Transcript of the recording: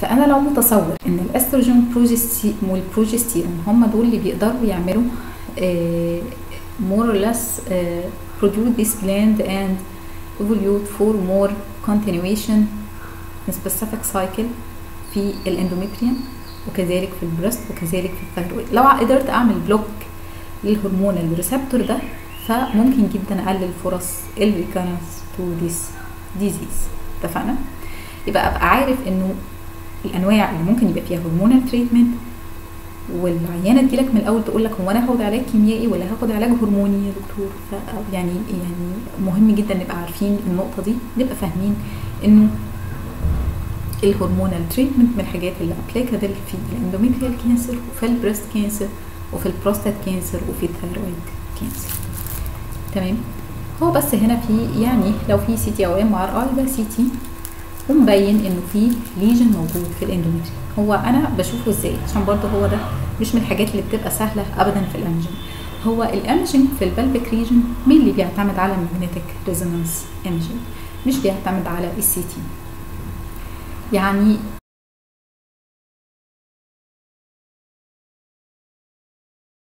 فانا لو متصور ان الاستروجين والبروجستيرون هم دول اللي بيقدروا يعملوا more or less uh, produce this gland and evolute for more continuation in specific cycle في الاندوميتريوم وكذلك في البريست وكذلك في الثايرويد لو قدرت اعمل بلوك للهرمون الريسبتور ده فممكن جدا اقلل فرص الريكارنس تو ذيس ديزيز اتفقنا يبقى ابقى عارف انه الانواع اللي ممكن يبقى فيها هرمونال تريتمنت والعيانه تجيلك من الاول تقول لك هو انا هاخد علاج كيميائي ولا هاخد علاج هرموني يا دكتور يعني يعني مهم جدا نبقى عارفين النقطه دي نبقى فاهمين انه الهرمونال تريتمنت من الحاجات اللي ابليكابل في الاندوميتريال كانسر وفي البريست كانسر وفي البروستات كانسر وفي الثايرويد كانسر تمام هو بس هنا في يعني لو في سي تي او ام ار اي ده سي تي ومبين انه في ليجن موجود في الاندوميتريوم هو انا بشوفه ازاي عشان برضه هو ده مش من الحاجات اللي بتبقى سهله ابدا في الانجن هو الانجن في البلبك ريجن مين اللي بيعتمد على المagnetic ريزونانس انجن مش بيعتمد على السي تي يعني